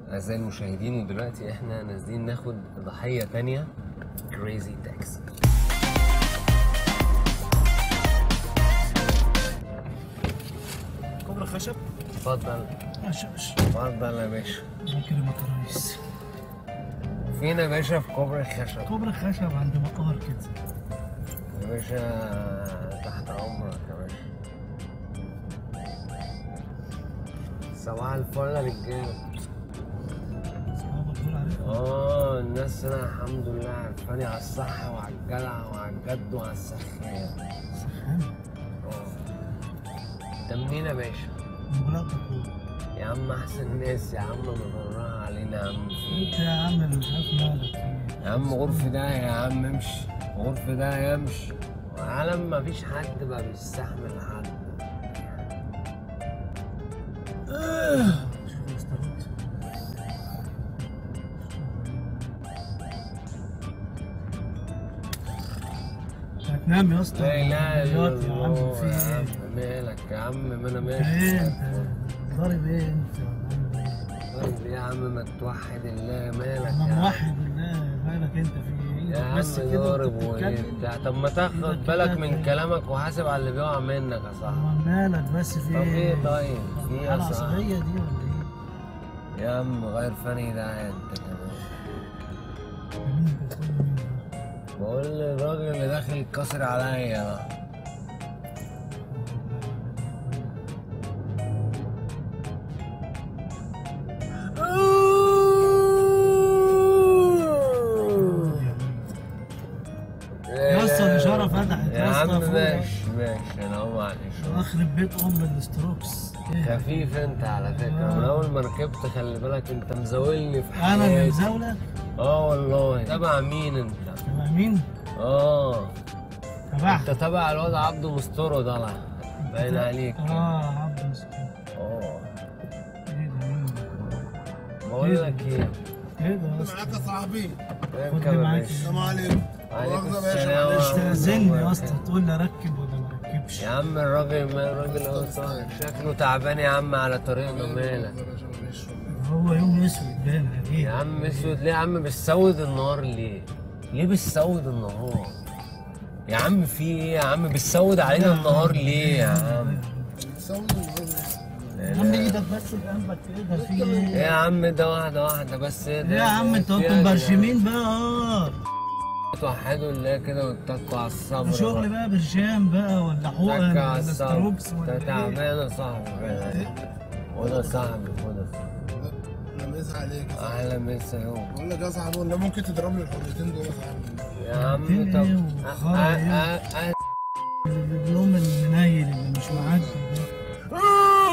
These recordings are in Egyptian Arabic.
أعزائي المشاهدين ودلوقتي احنا نازلين ناخد ضحية تانية كريزي تاكسي كوبرا خشب اتفضل ماشي يا باشا اتفضل يا باشا كلمة الرئيس فينا يا باشا في كوبري الخشب كوبرا خشب عند مقر كده يا باشا تحت أمرك يا باشا صباح الفل يا رجالة صحابك دول عارفهم اه الناس هنا الحمد لله عارفاني على الصح وعلى الجدع وعلى الجد وعلى السخان سخان اه انت منين يا باشا؟ مغلق دكتور يا عم احسن ناس يا عم مبرها علينا يا عم انت يا عم اللي مش عارف مالك فيه يا عم غرف ده يا عم امشي غرف ده يمشي وعالم ما فيش حد بقى بيستحمل حد شوف الاستروكس هتنام يا اسطى لا اله الا عربيات يا عم الله في يا ايه؟ عم مالك يا عم ما انا انت ماشي ايه انت ضارب ايه انت ولا عامل ايه؟ طيب يا عم ما توحد الله مالك انا يا عم موحد بالله مالك انت في ايه؟ يا عم بس كده ضارب وانت وايه بتتكلم بتاع طب ما تاخد إيدك بالك كده من تاني. كلامك وحاسب على اللي بيقع منك يا صاحبي هو مالك بس في طب ايه طيب في ايه يا الحالة صاحبي العصبية دي ولا ايه؟ يا عم غير فني ده انت كمان مين بتقول مين ده؟ بقول للراجل اللي داخل يتكسر عليا بقى يا اسطى الاشاره فتحت يا يا عم اسطى فوق. ماشي ماشي انا هو معلش اخرب بيت ام الاستروكس إيه؟ خفيف انت على فكره من اول ما ركبت خلي بالك انت مزاولني في انا اللي حياتي مزاوله اه والله تبع مين انت تبع مين؟ اه تبعها انت تبع الواد عبده مستورو طالع باين عليك اه عبد مسكين اه ايه ده مين ده؟ بقول لك ايه ايه ده يا اسطى؟ معاك يا صاحبي اركب خدني يا معاك. باشا السلام عليكم وعليكم مؤاخذة يا باشا، السلام معلش. ورحمة استاذني الله يا اسطى وبركاته. تقول لي اركب ولا ما اركبش يا عم الراجل ما الراجل اهو صاحب شكله تعبان يا عم على طريقنا مالك يا باشا، معلش. هو يوم اسود باين عليه يا عم اسود ليه يا عم بتسود النهار ليه؟ ليه بتسود النهار؟ يا عم في ايه يا عم بتسود علينا النهار ليه يا عم؟ سوي النهارده. يا عم ايدك بس جنبك كده في ايه ايه؟ يا عم ده واحدة واحدة بس ايه ده؟ ايه يا عم انتوا في انتوا إيه يا مبرشمين بقى اه توحدوا الله كده واتقوا على الصبر ده شغل بقى برشام بقى ولا حقن اتك على ولا الصبر ستروكس ولا انت ايه؟ تعبان يا صاحبي خد يا صاحبي خد يا صاحبي انا مسا عليك يا صاحبي. اهلا مسا يوم بقول لك يا صاحبي والله ممكن تضربني الحلتين دول يا صاحبي يا عم ايه طب وخرا أ- ايه؟ أ- أ- اليوم المنيل اللي مش معدي ده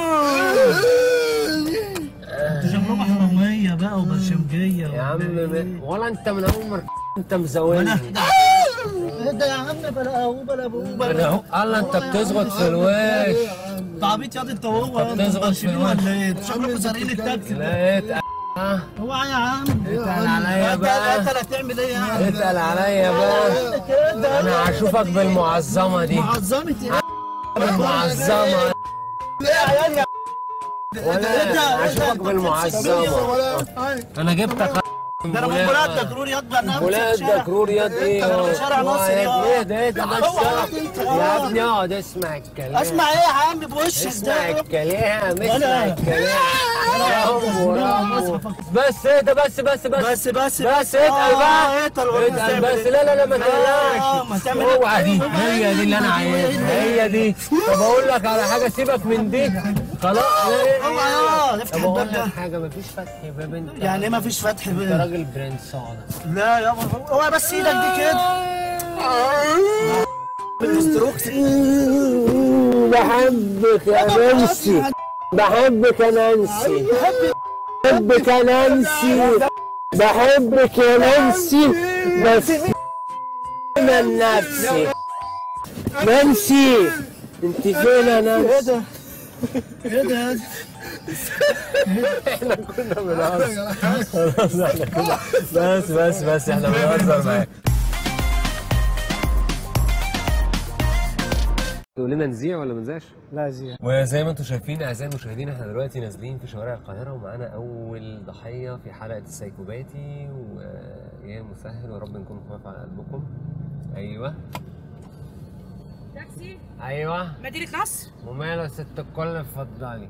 انتوا شكلكم حرامية بقى وبرشمجية يا عم ولا إيه؟ م- ولا انت من اول ما انت مزولني ايه ده يا عم بلا هو بلا ابو انا هو الله انت بتزغط في الوش انت عبيط ياض انت وهو طب انتوا تزغط في مبرشمين الوش. ولا ايه؟ انتوا شكلكم سارقين التاكسي ده لقيت اه هو يا عم اتقل عليا انت بقى انت اللي هتعمل ايه يعني؟ اتقل عليا بقى كده انا هشوفك بالمعظمه دي معظمة ايه؟ بالمعظمه يا عيال يا ولا هشوفك بالمعظمه انا جبتك ده انا من بلاد دكرور ياض بقى انا ولاد دكرور يد ايه ده أنا شارع ناصر يا ايه ده ايه ده بس هو يا ابني اقعد اسمع الكلام اسمع ايه يا عم بوشك اسمع ده الكلام اسمع أنا- الكلام أنا- رامبو رامبو بس ايه ده بس بس بس بس بس بس اتقل بقى اتقل والله اتقل تعمل بس إيه؟ لا لا لا ما آه، ما تقلقش تعمل اوعى دي إيه؟ هي دي اللي انا عايزها هي دي طب اقول لك على حاجه سيبك من دي خلاص اوعى يا افتح طب اقول الباب ده لك حاجه مفيش فتح باب انت يعني ايه مفيش فتح انت بقى راجل برنس صعدة لا يابا اوعى بس ايدك دي كده بالاستروكس بحبك يا نانسي بحبك يا نانسي بحبك يا نانسي بحبك يا نانسي بس انا نفسي نانسي انت فين يا نانسي ايه ده احنا كنا بنهزر خلاص احنا كنا بس بس بس احنا بنهزر معاك تقول لنا نذيع ولا ما نذيعش لا زي وزي ما انتم شايفين اعزائي المشاهدين احنا دلوقتي نازلين في شوارع القاهره ومعانا اول ضحيه في حلقه السايكوباتي ويا مسهل ويا رب نكون خفاف على قلبكم ايوه تاكسي ايوه مدينة نصر وماله يا ست الكل اتفضلي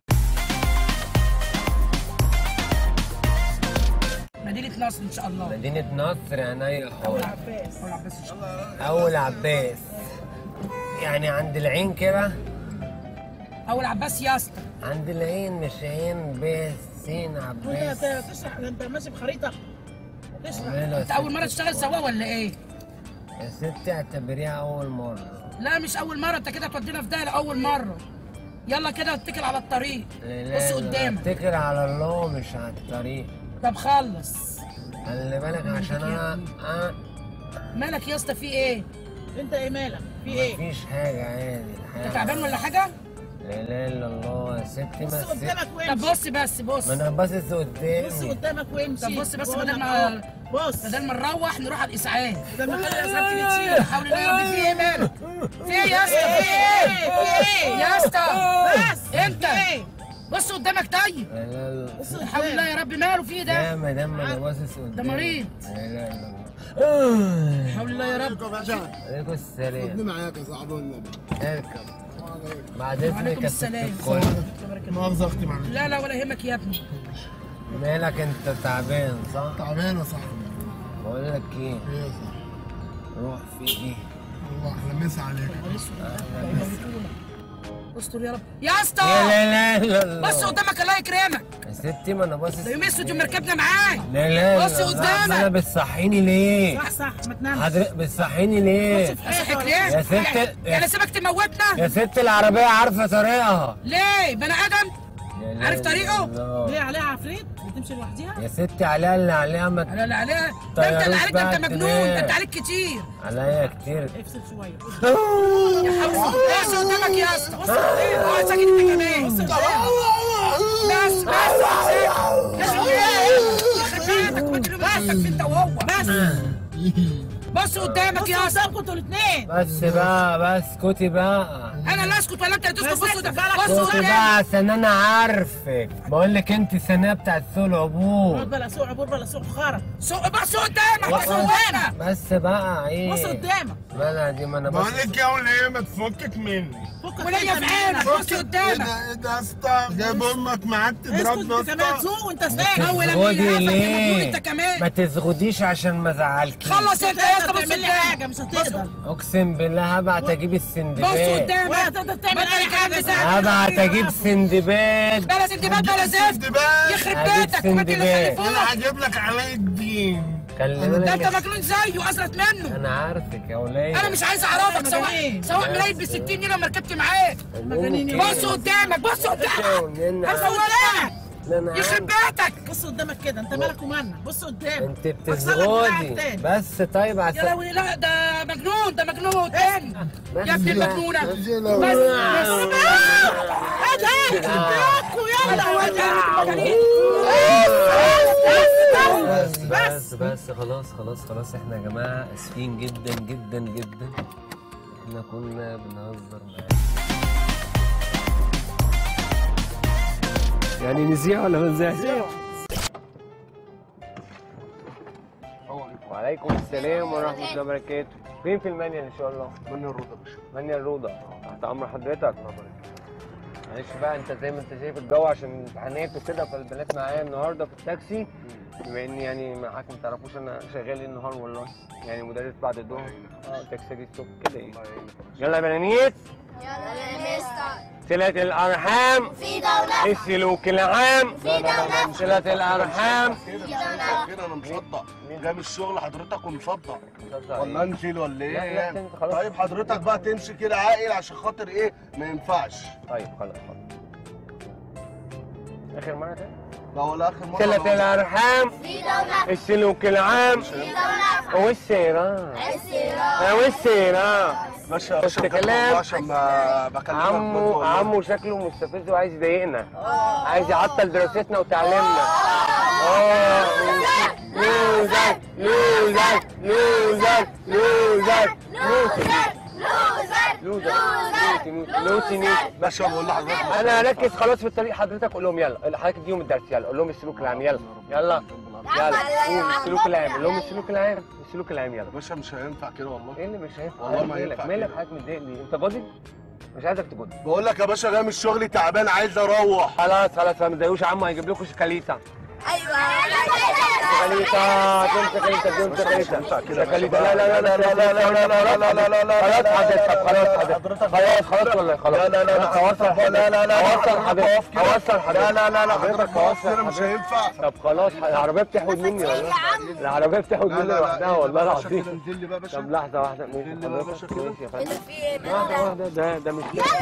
مدينة نصر ان شاء الله مدينه نصر عينيا اول حاضر عباس اول عباس ان شاء الله اول عباس يعني عند العين كده اول عباس يا اسطى عند العين مش عين بس سين عباس تشرح انت ماشي بخريطه تشرح وماله يا انت اول ست مرة تشتغل سواق ولا ايه؟ يا ستي اعتبريها اول مره لا مش اول مرة انت كده تودينا في داهية اول مرة يلا كده اتكل على الطريق بص قدامك اتكل على الله مش على الطريق طب خلص خلي بالك عشان انا أه مالك يا اسطى في ايه؟ انت ايه مالك في ايه مفيش حاجة عادي انت الحياة تعبان ولا حاجة؟ لا اله الا الله يا ستي بص بس قدامك طب وامشي بص بس بص ما انا باصص بص قدامي قدامك وامشي طب بص بس بقول بدل لك ما أهو. بص بدل ما نروح نروح على الاسعاف ده ما خلي الاسعاف تيجي تشيل حول الله يا رب في ايه مالك؟ في ايه يا اسطى في ايه؟ في ايه يا اسطى بس انت في ايه بص قدامك طيب لا لا لا بص حول الله قدامك يا رب ماله في ده؟ يا مدام انا باصص قدامي مريض. لا اله الا الله حول الله يا رب عليكم السلام خدني معاك يا صاحبي والنبي اركب بعد اذنك وعليكم يا ست السلام الكل مؤاخذة اختي معلش لا لا ولا يهمك يا ابني مالك انت تعبان صح؟ تعبان يا صاحبي بقول لك ايه ايه يا صاحبي روح في ايه والله احلى مسا عليك استر يا رب يا اسطى لا لا لا لا بص قدامك الله يكرمك يا ستي ما انا باصص ده يوم اسود يوم ركبنا معاه لا لا بص لا، قدامك. انا بتصحيني ليه؟ صح صح ما تنامش حضرتك بتصحيني ليه؟ اصحك ليه؟ يا ست- يعني- يعني سيبك تموتنا؟ يا ست العربية عارفة طريقها ليه؟ بني ادم؟ لا لا عارف طريقه؟ لا. ليه عليها عفريت بتمشي لوحدها يا ستي عليها اللي عليها ما على اللي عليها ده انت اللي طيروش عليك ده انت بقى مجنون الدماغ. ده انت عليك كتير عليا كتير افصل شويه يا حبيبي بص قدامك يا اسطى بص اه ساكت انت كمان بس بس بس يخرب بيتك وانت اللي بس انت وهو بس بص قدامك يا اسطى قدامكم انتوا الاثنين بس بقى بس اسكتي بقى انا اللي اسكت ولا انت اللي تسكت بس بص اسكت قدامك بقى. بص اسكتي قدامك بقى عشان انا عارفك بقول لك انت الثانية بتاعت سوق العبور بلا سوق عبور بلا سوق خرا سوق بص قدامك بص قدامك بس بقى ايه بص قدامك مالها دي ما انا بس بقول لك يا وليه ما تفكك مني فكك وليا انت في عينك منك. بص قدامك ايه ده يا اسطى جايب امك معاك اسكت تضربنا انت يا كمان اسطى سوق وانت ما ساكت أول لما تزغدي يلعبك يا مجنون ليه انت كمان. ما تزغديش عشان ما ازعلكيش خلص انت يا اسطى بص تعمل لي قدامك حاجه مش هتقدر اقسم بالله هبعت اجيب بص السندباد قدامك ولا تقدر تعمل بدل اي الكلام حاجه بتاعك. هبعت اجيب سندباد بلا سندباد بلا زفت سندباد. يخرب هجيب بيتك وانت اللي سندباد. انا خلفوك هجيب لك علاء الدين خلي ده انت بالك مجنون زيه ازرت منه انا عارفك يا ولية انا مش عايز اعرفك سواء مجانين. سواء ملايين ب 60 جنيه لما ركبت معاك مجانين بص قدامك بص قدامك بص قدامك يخرب بيتك بص قدامك كده انت مالك ومالنا بص قدامك انت هكسرك دراعك بتزغدي تاني. بس طيب يا عشان لهوي لا ده مجنون ده مجنون تاني يا ابن المجنونه بس بس ايه ده يا لهوي بس بس بس خلاص خلاص خلاص احنا يا جماعه اسفين جدا جدا جدا احنا كنا بنهزر معاك يعني نذيع ولا ما نذيعش؟ وعليكم السلام ورحمة الله وبركاته فين في المانيال ان شاء الله؟ من الرضا يا باشا مانيال روضة تحت امر حضرتك معلش بقى انت زي ما انت شايف الجو عشان امتحانات وكده فالبنات معايا النهارده في التاكسي بما ان يعني معاك ما تعرفوش انا شغال ايه النهار والله يعني مدرس بعد الظهر اه تاكسي دي الصبح كده يعني يلا يا بنانيس يلا يا مستر صلة الأرحام في دولة السلوك العام في دولة صلة الأرحام في دولة كده انا مصدق جاي من الشغل حضرتك ومصدق ولا ولا انزل ولا لا، لا، ايه انت خلاص. طيب حضرتك بقى تمشي كده عاقل عشان خاطر ايه ما ينفعش طيب خلاص خلاص آخر مرة تاني بقى ولا اخر مره صلة ولا- الأرحام في دولة السلوك العام في دولة والسيرة السيرة والسيرة ماشي يا باشا كنت بجد كلام. والله عشان ما بكلمك بجد عمو والله. عمو شكله مستفز وعايز يضايقنا عايز يعطل دراستنا وتعليمنا اه لوزر لوزر لوزر لوزر لوزر لوزر لوزر نوتي نوتي نوتي نوتي باشا بقول لحضرتك انا هركز خلاص في الطريق حضرتك قول لهم يلا حضرتك اديهم الدرس يلا قول لهم السلوك العام يلا يلا يلا قول السلوك العام قول لهم السلوك العام السلوك العام يلا باشا مش هينفع كده والله ايه اللي مش هينفع والله ما مالك ينفع مالك كده. حضرتك متضايق ليه انت فاضي مش عايزك تجد بقول لك يا باشا جاي من الشغل تعبان عايز اروح خلاص خلاص ما تضايقوش عمو هيجيب لكم شوكاليتا ايوه شوكاليتا فين شوكاليتا فين شوكاليتا شوكاليتا لا لا لا لا لا لا لا لا لا لا لا لا خلاص حضرتك خلاص حضرتك خلاص خلاص والله خلاص لا لا لا هوصل حضرتك لا لا لا هوصل حضرتك هوصل حضرتك لا لا لا لا حضرتك هوصل كده مش هينفع طب خلاص العربيه بتحود مني والله العربيه بتحود مني لوحدها والله باشا كده العظيم انزل لي بقى باشا طب لحظه واحده ماشي اللي بقى حضرتك باشا كده؟ ماشي يا فندم في ايه واحده واحده ده ده مش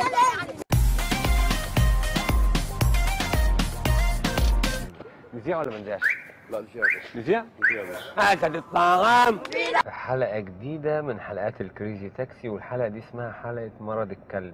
نذيع ولا ما نذيعش؟ لا دي فيها يا باشا نذيع؟ دي فيها يا باشا أكد الطعام حلقة جديدة من حلقات الكريزي تاكسي والحلقة دي اسمها حلقة مرض الكلب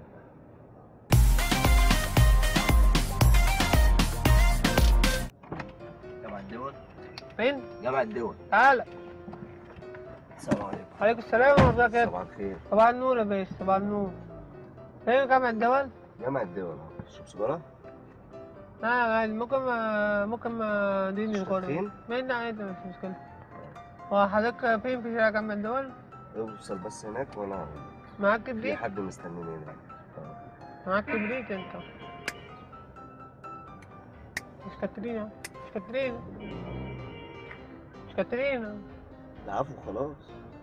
جامعة الدول فين؟ جامعة الدول تعالى السلام عليكم عليكم السلام ورحمة الله وبركاته صباح الخير صباح النور يا باشا صباح النور فين جامعة الدول؟ جامعة الدول شوف سيجارة لا عادي ممكن ما ممكن ما اديني مش الكورة فاتحين؟ مين عادي مش مشكلة هو حضرتك فين في شارع جامعة الدول؟ اوصل بس هناك وانا معاك في كبريت؟ حد مستنيني هناك معاك كبريت انت مش كاترينا مش كاترينا مش كاترينا العفو خلاص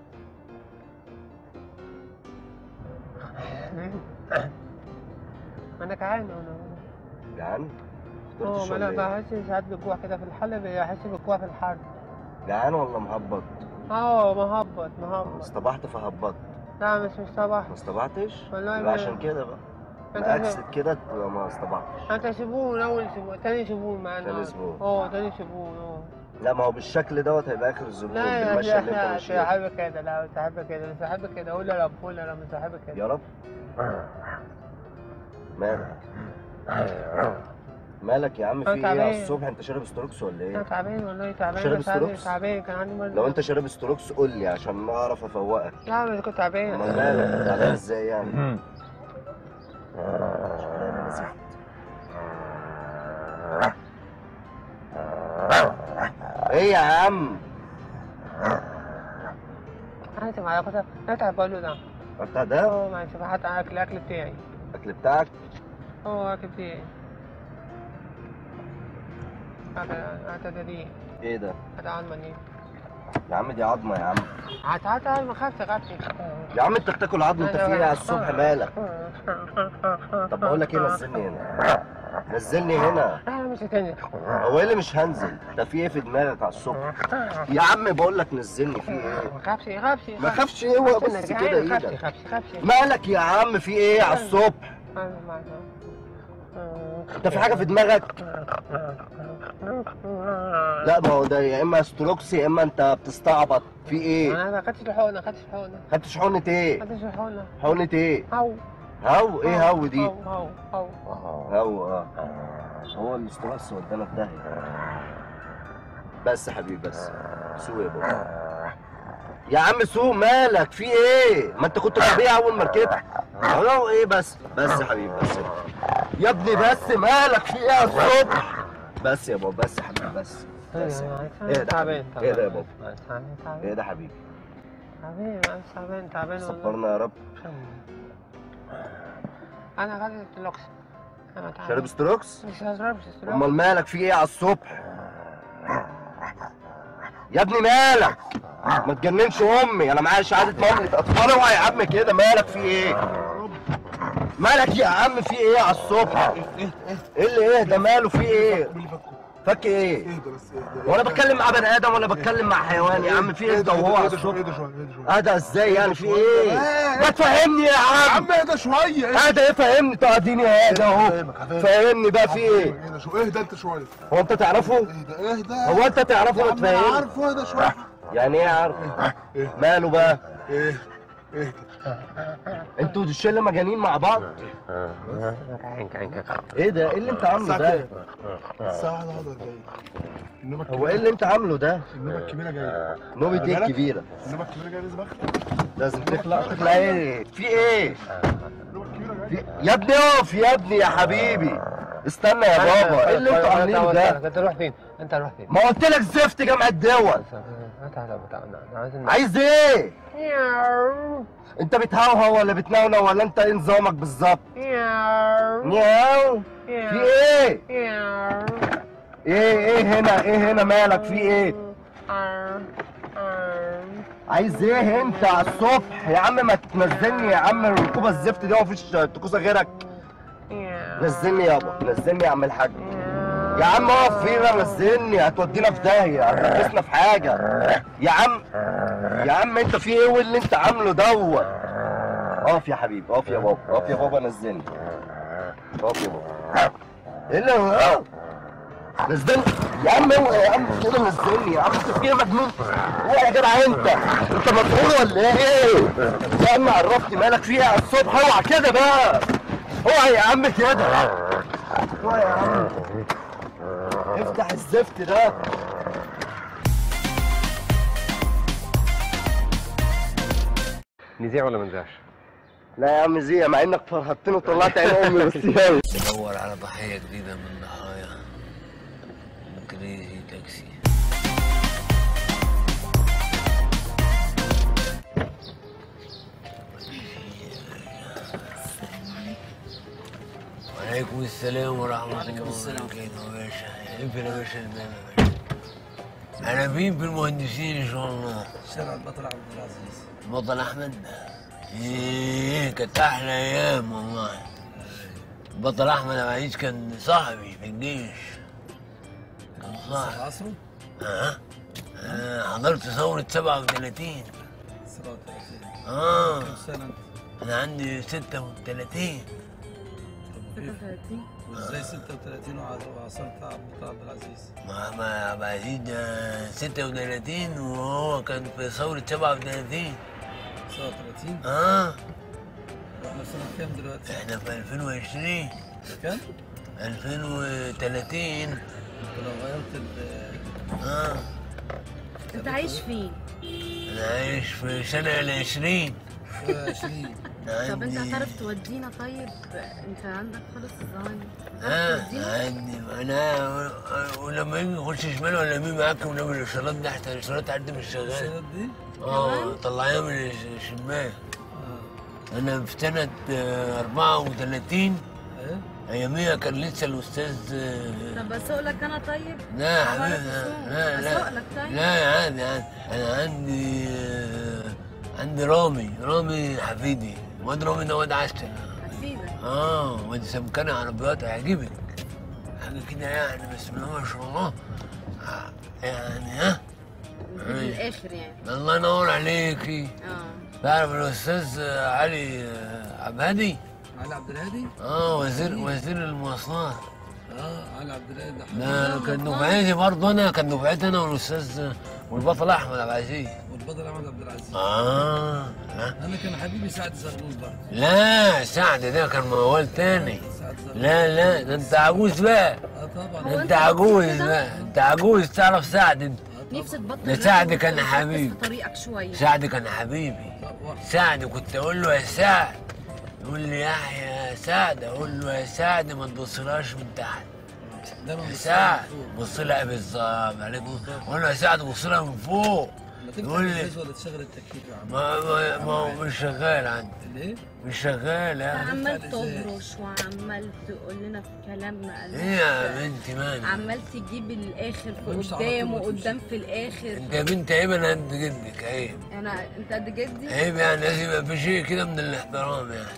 انا جعان انا جعان اه فطرتش ما انا ولا ايه؟ بحس ساعات بالجوع كده في الحلب بحس بالجوع في الحر جعان ولا مهبط؟ اه مهبط مهبط اصطبحت فهبطت لا مش مش صباح ما اصطبحتش؟ والله يبقى ما- عشان كده بقى انت مقاكسد كده تبقى ما اصطبحتش انت شبون اول شبون تاني شبون معانا تاني شبون. اه تاني شبون اه لا ما هو بالشكل دوت هيبقى اخر الزبون لا يا بالمشي اللي انت احنا ماشيها صاحبك كده لا صاحبك كده صاحبك كده قول يا رب قول يا رب صاحبك كده يا رب مالك مالك يا عم في أنا ايه تعبان. على الصبح انت شارب ستروكس ولا انا ايه؟ تعبان والله تعبان شارب بس عندي ستروكس؟ تعبان كان عندي مرض لو انت شارب ستروكس قول لي عشان ما اعرف افوقك لا مش كنت تعبان امال مالك تعبان ازاي يعني؟ ايه يا عم؟ انا معايا كنت اتعب بقول ده انت ده اه ما ينفع حتى اكل الاكل بتاعي الاكل بتاعك اه اكل بتاعي هذا ده دي ايه ده؟ هذا عظمة يا عم دي عظمه يا عم هات هات هات ما خافش خافش يا عم انت بتاكل عظم انت في ايه على الصبح مالك؟ طب بقول لك ايه نزلني هنا نزلني هنا لا مش هتنزل هو ايه اللي مش هنزل؟ انت في ايه في دماغك على الصبح؟ يا عم بقول لك نزلني في ايه؟ ما خافش خافش ما خافش ايه هو بس كده خافش ايدك خافش خافش مالك يا عم في ايه على الصبح؟ انت في حاجه في دماغك؟ لا ما هو ده يا اما ستروكس يا اما انت بتستعبط في ايه؟ انا ما خدتش الحقنه ما خدتش الحقنه خدتش حقنه ايه؟ ما خدتش الحقنه حقنه ايه؟ هو هو ايه هو دي؟ هو هو هو هو اه هو الاستروكس ودانا في داهيه بس يا حبيبي بس سوق يا بابا يا عم سوق مالك في ايه؟ ما انت كنت طبيعي اول ما ركبت هو ايه بس بس يا حبيبي بس يا ابني بس مالك في ايه يا الصبح؟ بس يا بابا بس يا حبيبي بس بس ايه ده تعبان حبيبي؟ ايه ده يا بابا؟ تعبان ايه تعبان ده حبيبي؟ تعبان تعبان تعبان والله صبرنا يا رب انا خدت اللوكس انا تعبان شارب ستروكس؟ مش هضربش امال مالك في ايه على الصبح؟ يا ابني مالك؟ ما تجننش امي انا معايا شهاده مامة اطفال اوعى يا عم كده مالك في ايه؟ مالك يا عم في ايه على الصبح؟ ايه اللي ايه ده ماله في ايه؟ فك ايه؟ اهدى بس اهدى وانا بتكلم مع بني ادم ولا بتكلم مع حيوان يا عم في ايه ده وهو على اهدى شويه الصبح؟ اهدى شويه اهدى شويه اهدى ازاي يعني في ايه؟ ما تفهمني يا يا عم عم اهدى شويه اهدى اهدى ايه فهمني تقعديني اهدى اهو فاهمك، فهمني بقى في ايه؟ اهدى شويه اهدى انت شويه هو انت تعرفه؟ اهدى اهدى هو انت تعرفه يا ولا عم انا تفهمني؟ عارفه اهدى شويه يعني ايه عارف؟ ايه ماله بقى؟ ايه انتوا الشله مجانين مع بعض عينك عينك ايه ده ايه اللي انت عامله ده الساعة واحدة حضر جاي النوبة هو ايه اللي انت عامله ده النوبة الكبيرة جاية نوبة ايه الكبيره النوبة الكبيرة جاية لازم اخد لازم تخلع تخلع ايه في ايه النوبة الكبيرة في... جاية يا ابني اقف يا ابني يا حبيبي استنى يا بابا ايه اللي انتوا عاملينه ده انت روح فين؟ انت روح فين؟ ما قلت لك زفت جامعة دول تعالى تعالى عايزين عايز ايه انت بتهوهو ولا بتنونو ولا انت ايه نظامك بالظبط نياو في ايه ايه ايه هنا ايه هنا مالك في ايه عايز ايه انت على الصبح يا عم ما تنزلني يا عم الركوبه الزفت دي مفيش تكوسه غيرك نزلني يابا نزلني يا عم الحاج يا عم اقف فينا نزلني هتودينا في داهيه هتلبسنا في حاجه يا عم يا عم انت في ايه واللي انت عامله دوت اقف يا حبيبي اقف يا بابا اقف يا بابا نزلني اقف يا بابا ايه اللي اه نزلني يا عم اوعى يا عم كده نزلني يا عم انت في ايه مجنون اوعى يا جدع انت انت مسؤول ولا ايه يا عم عرفتني مالك فيها على الصبح اوعى كده بقى اوعى يا عم كده اوعى يا عم افتح الزفت ده نذيع ولا ما نذيعش؟ لا يا عم زي مع انك فرهطتني وطلعت عين امي بس يلا بدور على ضحية جديدة من ضحايا كريزي تاكسي وعليكم السلام ورحمة الله وبركاته يا باشا ينفع يا باشا الباب يا باشا أنا مين في المهندسين إن شاء الله شارع البطل عبد العزيز بطل احمد ايه كانت احلى ايام والله بطل احمد عبد العزيز كان صاحبي في الجيش كان صاحبي عصره اه آه، حضرت ثورة 37 37 اه كم سنة انت؟ انا عندي 36 وازاي 36 وعاصرت عبد عبد العزيز؟ ما ما عبد العزيز ده 36 وهو كان في ثورة 37 37 اه احنا في سنة كام دلوقتي؟ احنا في 2020 كام؟ 2030 انت لو غيرت ال اه انت عايش فين؟ انا عايش في سنة العشرين 20 طب انت هتعرف تودينا طيب انت عندك خالص الزهايمر اه هتعرف تودينا؟ عندي انا ولما يجي يخش شمال ولا يمين معاك ونعمل الاشارات دي احسن الاشارات عندي مش شغاله السنة دي؟ اه طلعيها من الشمال انا في سنة آه، 34 ايه؟ اياميها كان لسه الاستاذ آه، طب اسوق لك انا طيب؟ لا يا طب حبيبي أنا لا لا اسوق لا لك طيب؟ لا عادي عادي انا عندي آه، عندي رامي رامي حفيدي واد رامي ده واد عسل هفيدك اه واد سمكان عربيات هيعجبك حاجه كده يعني بسم الله ما شاء الله آه، يعني ها نجيب من الاخر يعني الله ينور عليكي اه تعرف الاستاذ علي آه، عبد الهادي علي عبد الهادي؟ اه وزير وزير المواصلات اه علي عبد الهادي ده حبيبي. ده كان دفعتي برضه انا كان دفعتي انا والاستاذ والبطل احمد عبد العزيز والبدر احمد عبد العزيز اه لا انا كان حبيبي سعد زغلول برضه لا سعد ده كان موال تاني سعد زغلول لا لا ده انت عجوز بقى اه طبعا هو انت أنت عجوز كده؟ بقى انت عجوز تعرف سعد انت نفسي تبطل ده راب سعد وت- كان وتركز حبيب. في طريقك شويه سعد كان حبيبي سعد كنت اقول له يا سعد يقول لي يحيى يا سعد اقول له يا سعد ما تبصلهاش من تحت دايما يا بص سعد فوق. بص لها بالظبط عليكم اقول له يا سعد بص لها من فوق ما تفتح يقول لي الجهاز ولا تشغل التكييف يا عم ما ما, ما هو مش شغال عندي ليه؟ مش شغال ها عمال هتدفع إزاي؟ تبرش وعمال تقول لنا في كلام ما ايه يا بنتي مالك عمال تجيب الاخر في مش قدام عارف وقدام في الاخر انت يا بنت عيب انا قد جدك عيب انا انت قد جدي عيب يعني لازم يبقى في شيء كده من الاحترام يعني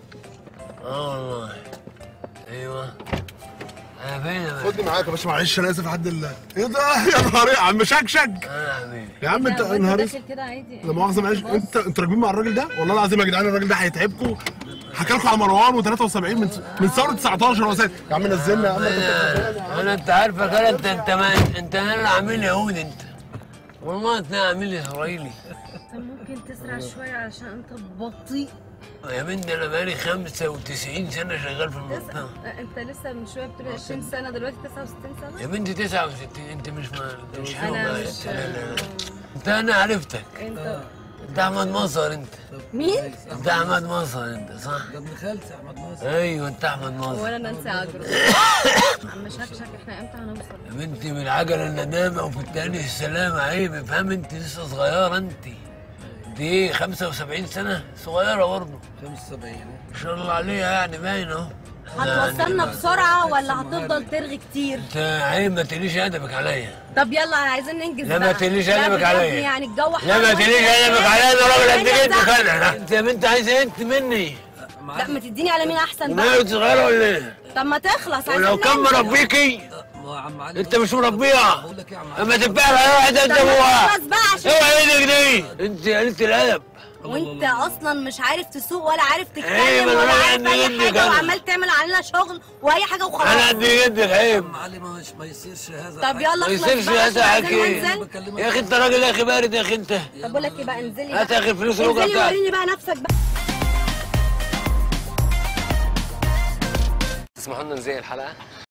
اه والله ايوه انا فين يا باشا؟ خدني معاك يا باشا معلش انا اسف لحد الله ايه ده يا نهار ايه يا عم شكشك انا حبيبي يا عم انت لا، يا وانت نهار داخل كده عادي لا مؤاخذه معلش بص. انت انتوا راكبين مع الراجل ده والله العظيم يا جدعان الراجل ده هيتعبكم حكى لكم على مروان و73 من من ثوره 19 وسائل يا عم نزلنا يا عم انا انا انت عارفك انا انت انت ما انت انا اللي عامل يهودي انت والله انت عامل اسرائيلي طب ممكن تسرق اسرع شويه علشان انت بطيء يا بنتي انا بقالي 95 سنه شغال في تس... المنطقه انت لسه من شويه بتقول 20 سنه دلوقتي 69 سنه يا بنتي 69 انت مش ما انت مش حلو انا معايا. مش لا لا لا انت انا عرفتك انت انت احمد مصر انت مين؟ انت احمد مصر انت صح ده ابن خالتي احمد ناصر ايوه انت احمد مصر وانا نانسي عجرم عم شكشك احنا امتى هنوصل؟ يا بنتي من العجله الندامه وفي التاني السلامه عيب افهم انت لسه صغيره انت انت ايه 75 سنه صغيره برضه 75 ما شاء الله عليها يعني باين اهو هتوصلنا بسرعه ولا هتفضل ترغي كتير؟ انت عيب ما تقليش ادبك عليا طب يلا عايزين ننجز لا ما بقى. تقليش لا ادبك بجد عليا يعني الجو حر لا ما وانت تقليش ادبك إيه؟ عليا انا راجل قد إيه جدك ده؟ انا انت يا بنت عايزه انت مني لا ما تديني على مين احسن بقى ومالك صغيره ولا ايه؟ طب ما تخلص عايزين ولو كان ننجز. مربيكي ما هو عم علي انت مش مربيها بقول لك ايه يا عم علي اما تبقى على واحد انت طب ما ابوها تخلص بقى عشان اوعى ايدك دي انت قلت الادب وانت اصلا مش عارف تسوق ولا عارف تتكلم ايوه، ما ولا انا عارف قد اي جدك حاجه انا. وعمال تعمل علينا شغل واي حاجه انا وخلاص قد جدك عيب عم علي ما مش ما يصيرش هذا طب يلا ما اخلص يصيرش بقى يا عشان عايزين حكي ننزل يا اخي انت راجل يا اخي بارد يا اخي انت طب بقول لك ايه بقى انزلي هات بقى اخر فلوس الوجبه انزلي بتاعتك وريني بقى نفسك بقى تسمحوا لنا ننزل الحلقه